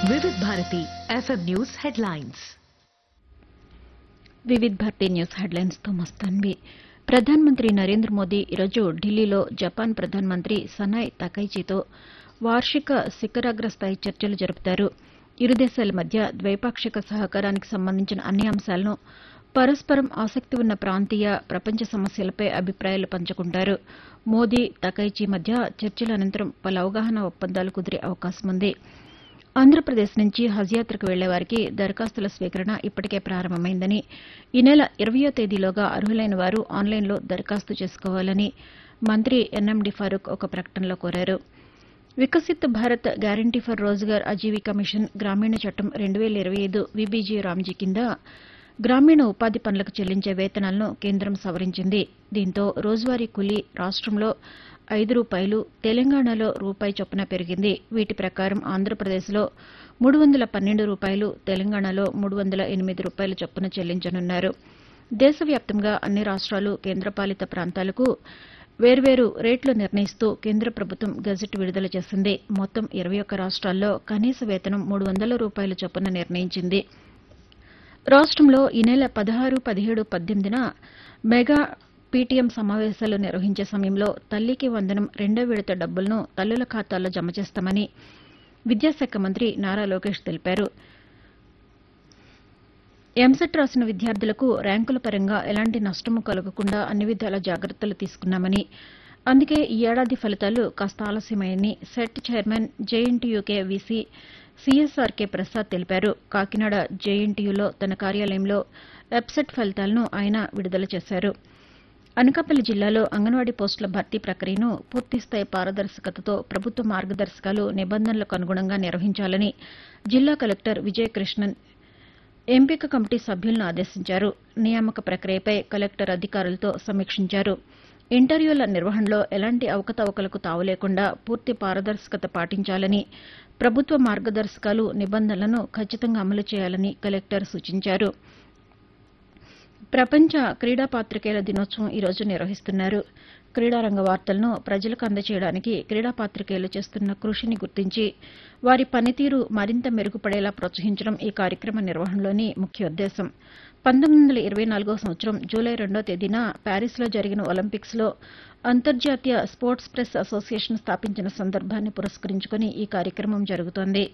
Vividh Bharati FM news headlines Vividh Bharati news headlines తో మస్తాన్వి ప్రధానమంత్రి నరేంద్ర మోదీ ఈరోజు ఢిల్లీలో జపాన్ ప్రధానమంత్రి సనాయ్ తకైచితో వార్షిక శిఖరాగ్ర స్థాయి చర్చలు జరుపుతారు ఇరు దేశాల మధ్య ద్వైపాక్షిక సహకారానికి సంబంధించిన అన్ని అంశాలను పరస్పరం ఆసక్తి ఉన్న ప్రాంతీయ ప్రపంచ సమస్యలపై అభిప్రాయాలు పంచుకుంటారు మోదీ తకైచి మధ్య చర్చల అనంతరం పలు అవగాహన ఒప్పందాలు కుదిరే అవకాశం ఉంది ఆంధ్రప్రదేశ్ నుంచి హజ్ యాత్రకు వెళ్లే వారికి దరఖాస్తుల స్వీకరణ ఇప్పటికే ప్రారంభమైందని ఈ నెల ఇరవయో తేదీలోగా అర్హులైన వారు ఆన్లైన్లో దరఖాస్తు చేసుకోవాలని మంత్రి ఎన్ఎండి ఫరూక్ ఒక ప్రకటనలో కోరారు Viksit Bharat guarantee for Rozgar Ajeevika mission గ్రామీణ చట్టం రెండు వేల ఇరవై ఐదు విబీజీ రామ్జీ కింద గ్రామీణ ఉపాధి పనులకు చెల్లించే వేతనాలను కేంద్రం సవరించింది దీంతో రోజువారీ కూలీ రాష్టంలో ఐదు రూపాయలు తెలంగాణలో రూపాయి చొప్పున పెరిగింది వీటి ప్రకారం ఆంధ్రప్రదేశ్లో మూడు వందల పన్నెండు రూపాయలు తెలంగాణలో మూడు వందల ఎనిమిది రూపాయల చొప్పున చెల్లించనున్నారు దేశవ్యాప్తంగా అన్ని రాష్ట్రాలు కేంద్రపాలిత ప్రాంతాలకు వేర్వేరు రేట్లు నిర్ణయిస్తూ కేంద్ర ప్రభుత్వం గజెట్ విడుదల చేసింది మొత్తం ఇరవై ఒక్క రాష్ట్రాల్లో కనీస వేతనం మూడు వందల రూపాయల చొప్పున నిర్ణయించింది రాష్టంలో ఈ నెల పదహారు పదిహేడు పద్దెనిమిదిన మెగా పీటీఎం సమావేశాలు నిర్వహించే సమయంలో తల్లికి వందనం రెండో విడత డబ్బులను తల్లుల ఖాతాల్లో జమ చేస్తామని విద్యాశాఖ మంత్రి నారా లోకేష్ తెలిపారు ఎంసెట్ రాసిన విద్యార్థులకు ర్యాంకుల పరంగా ఎలాంటి నష్టము కలగకుండా అన్ని విధాల జాగ్రత్తలు తీసుకున్నామని అందుకే ఈ ఏడాది ఫలితాలు కాస్త ఆలస్యమయ్యని SET chairman JNTUK VC CSRK Prasad తెలిపారు కాకినాడ జేఎన్టీయూలో తన కార్యాలయంలో వెబ్సెట్ ఫలితాలను ఆయన విడుదల చేశారు అనకాపల్లి జిల్లాలో అంగన్వాడీ పోస్టుల భర్తీ ప్రక్రియను పూర్తిస్థాయి పారదర్శకతతో ప్రభుత్వ మార్గదర్శకాలు నిబంధనలకు అనుగుణంగా నిర్వహించాలని జిల్లా కలెక్టర్ విజయకృష్ణన్ ఎంపిక కమిటీ సభ్యులను ఆదేశించారు నియామక ప్రక్రియపై కలెక్టర్ అధికారులతో సమీక్షించారు ఇంటర్వ్యూల నిర్వహణలో ఎలాంటి అవకతవకలకు తావు లేకుండా పూర్తి పారదర్శకత పాటించాలని ప్రభుత్వ మార్గదర్శకాలు నిబంధనలను ఖచ్చితంగా అమలు చేయాలని కలెక్టర్ సూచించారు ప్రపంచ క్రీడా పాతికేయుల దినోత్సవం ఈ రోజు నిర్వహిస్తున్నారు క్రీడారంగ వార్తలను ప్రజలకు అందజేయడానికి క్రీడా పాతికేయులు చేస్తున్న కృషిని గుర్తించి వారి పనితీరు మరింత మెరుగుపడేలా ప్రోత్సహించడం ఈ కార్యక్రమ నిర్వహణలోని ముఖ్య ఉద్దేశం పంతొమ్మిది వందల ఇరవై నాలుగో సంవత్సరం జూలై రెండో తేదీన ప్యారిస్లో జరిగిన ఒలింపిక్స్లో అంతర్జాతీయ స్పోర్ట్స్ ప్రెస్ అసోసియేషన్ స్థాపించిన సందర్భాన్ని పురస్కరించుకుని ఈ కార్యక్రమం జరుగుతోంది